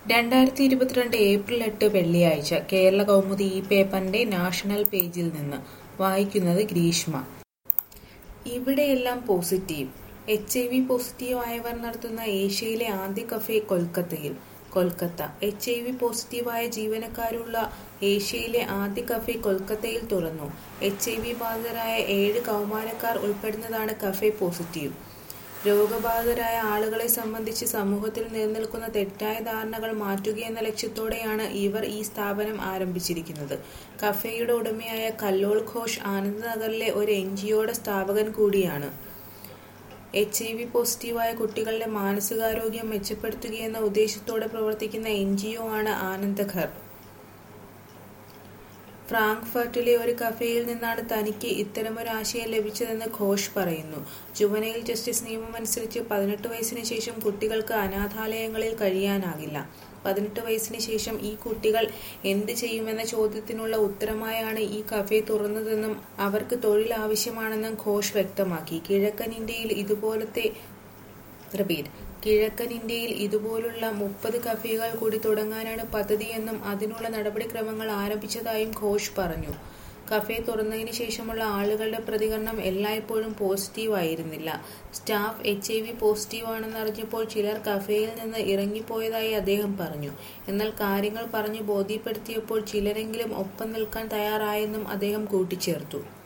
രണ്ടായിരത്തി ഇരുപത്തിരണ്ട് ഏപ്രിൽ എട്ട് വെള്ളിയാഴ്ച കേരള കൗമുദി ഈ പേപ്പറിന്റെ നാഷണൽ പേജിൽ നിന്ന് വായിക്കുന്നത് ഗ്രീഷ്മ ഇവിടെയെല്ലാം positive H I V positive ആയവർ നടത്തുന്ന ഏഷ്യയിലെ ആദ്യ കഫേ കൊൽക്കത്തയിൽ കൊൽക്കത്ത എച്ച് ഐ വി പോസിറ്റീവായ ജീവനക്കാരുള്ള ഏഷ്യയിലെ ആദ്യ കഫേ കൊൽക്കത്തയിൽ തുറന്നു എച്ച് ഐ വി ബാധിതരായ ഏഴ് കൗമാരക്കാർ ഉൾപ്പെടുന്നതാണ് കഫേ പോസിറ്റീവ് രോഗബാധിതരായ ആളുകളെ സംബന്ധിച്ച് സമൂഹത്തിൽ നിലനിൽക്കുന്ന തെറ്റായ ധാരണകൾ മാറ്റുകയെന്ന ലക്ഷ്യത്തോടെയാണ് ഇവർ ഈ സ്ഥാപനം ആരംഭിച്ചിരിക്കുന്നത് കഫേയുടെ ഉടമയായ കല്ലോൾ ഘോഷ് ആനന്ദനഗറിലെ ഒരു എൻ ജിഒയുടെ സ്ഥാപകൻ കൂടിയാണ് എച്ച് ഐ വി പോസിറ്റീവായ കുട്ടികളുടെ മാനസികാരോഗ്യം മെച്ചപ്പെടുത്തുകയെന്ന ഉദ്ദേശത്തോടെ പ്രവർത്തിക്കുന്ന എൻ ജി ഒ ആണ് ആനന്ദഘർ ഫ്രാങ്ക്ഫർട്ടിലെ ഒരു കഫേയിൽ നിന്നാണ് തനിക്ക് ഇത്തരമൊരു ആശയം ലഭിച്ചതെന്ന് ഘോഷ് പറയുന്നു ജുവനൈൽ ജസ്റ്റിസ് നിയമമനുസരിച്ച് പതിനെട്ട് വയസ്സിന് ശേഷം കുട്ടികൾക്ക് അനാഥാലയങ്ങളിൽ കഴിയാനാകില്ല പതിനെട്ട് വയസ്സിന് ശേഷം ഈ കുട്ടികൾ എന്ത് ചെയ്യുമെന്ന ചോദ്യത്തിനുള്ള ഉത്തരമായാണ് ഈ കഫേ തുറന്നതെന്നും അവർക്ക് തൊഴിൽ ആവശ്യമാണെന്നും ഘോഷ് വ്യക്തമാക്കി കിഴക്കൻ ഇന്ത്യയിൽ ഇതുപോലത്തെ റിപ്പീറ്റ് കിഴക്കൻ ഇന്ത്യയിൽ ഇതുപോലുള്ള മുപ്പത് കഫേകൾ കൂടി തുടങ്ങാനാണ് പദ്ധതിയെന്നും അതിനുള്ള നടപടിക്രമങ്ങൾ ആരംഭിച്ചതായും ഘോഷ് പറഞ്ഞു കഫേ തുറന്നതിന് ശേഷമുള്ള ആളുകളുടെ പ്രതികരണം എല്ലായ്പ്പോഴും പോസിറ്റീവ് ആയിരുന്നില്ല staff H I V positive ആണെന്ന് അറിഞ്ഞപ്പോൾ ചിലർ കഫേയിൽ നിന്ന് ഇറങ്ങിപ്പോയതായി അദ്ദേഹം പറഞ്ഞു എന്നാൽ കാര്യങ്ങൾ പറഞ്ഞു ബോധ്യപ്പെടുത്തിയപ്പോൾ ചിലരെങ്കിലും ഒപ്പം നിൽക്കാൻ തയ്യാറായെന്നും അദ്ദേഹം കൂട്ടിച്ചേർത്തു